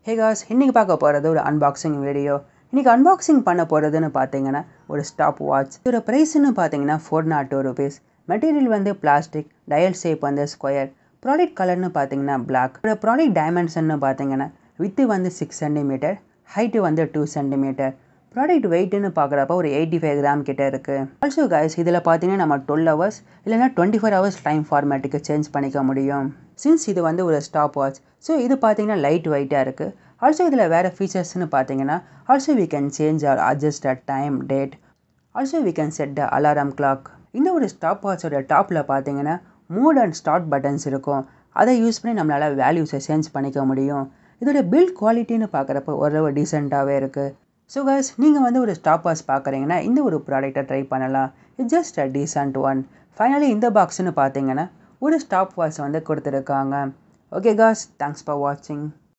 ஹே cos இன்றைக்கி பார்க்க போகிறது ஒரு அன்பாக்சிங் வீடியோ இன்றைக்கி அன்பாக்சிங் பண்ண போகிறதுன்னு பார்த்தீங்கன்னா ஒரு ஸ்டாப் வாட்ச் இதோட ப்ரைஸ்னு பார்த்தீங்கன்னா four naught two rupees material வந்து பிளாஸ்டிக் டயல் ஷேப் வந்து ஸ்கொயர் ப்ராடக்ட் கலர்னு பார்த்தீங்கன்னா பிளாக் இதோட ப்ராடக்ட் டைமென்ஷன்னு பார்த்தீங்கன்னா வித்து வந்து சிக்ஸ் சென்டிமீட்டர் ஹைட்டு வந்து டூ சென்டிமீட்டர் ப்ராடக்ட் வெயிட்னு பார்க்குறப்ப ஒரு எயிட்டி ஃபைவ் கிராம் கிட்ட இருக்குது ஆல்சோ கைஸ் இதில் பார்த்தீங்கன்னா நம்ம டுவெல் ஹவர்ஸ் இல்லைனா டுவெண்ட்டி ஃபோர் ஹவர்ஸ் டைம் ஃபார்மேட்டுக்கு சேஞ்ச் பண்ணிக்க முடியும் சின்ஸ் இது வந்து ஒரு ஸ்டாப் வாட்ச் ஸோ இது பார்த்தீங்கன்னா லைட் வெயிட்டாக இருக்குது ஆல்சோ இதில் வேறு ஃபீச்சர்ஸ்னு பார்த்தீங்கன்னா also we can change or adjust a time date also we can set the alarm clock இந்த ஒரு ஸ்டாப் வாட்சோட டாப்பில் பார்த்தீங்கன்னா மூட் அண்ட் ஸ்டார்ட் பட்டன்ஸ் இருக்கும் அதை யூஸ் பண்ணி நம்மளால் வேல்யூஸை சேஞ்ச் பண்ணிக்க முடியும் இதோட பில்ட் குவாலிட்டின்னு பார்க்குறப்ப ஓரளவு டீசெண்டாகவே இருக்குது ஸோ கைஸ் நீங்கள் வந்து ஒரு ஸ்டாப் வாட்ச் பார்க்குறீங்கன்னா இந்த ஒரு ப்ராடக்ட்டை ட்ரை பண்ணலாம் it's just a decent one finally இந்த பாக்ஸ்னு பார்த்தீங்கன்னா ஒரு ஸ்டாப் வாட்ச் வந்து கொடுத்துருக்காங்க ஓகே காஸ் தேங்க்ஸ் ஃபார் வாட்சிங்